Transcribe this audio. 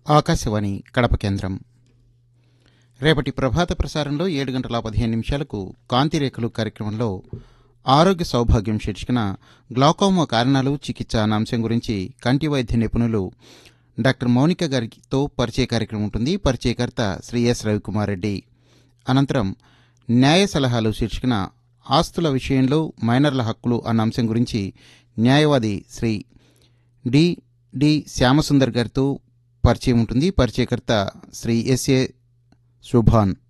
ఆకాశవాణి కడప కేంద్రం రేపటి ప్రభాత ప్రసారంలో ఏడు గంటల పదిహేను నిమిషాలకు కాంతిరేఖలు కార్యక్రమంలో ఆరోగ్య సౌభాగ్యం శీర్షికన గ్లాకోమా కారణాలు చికిత్స అన్న అంశం గురించి కంటి వైద్య నిపుణులు డాక్టర్ మౌనిక గారితో పరిచయ కార్యక్రమం ఉంటుంది పరిచయకర్త శ్రీ ఎస్ రవికుమార్ రెడ్డి అనంతరం న్యాయ సలహాలు శీర్షికన ఆస్తుల విషయంలో మైనర్ల హక్కులు అన్న అంశం గురించి న్యాయవాది శ్రీ డి డి శ్యామసుందర్ గారితో పరిచయం ఉంటుంది పరిచయకర్త శ్రీ ఎస్ఏ శుభాన్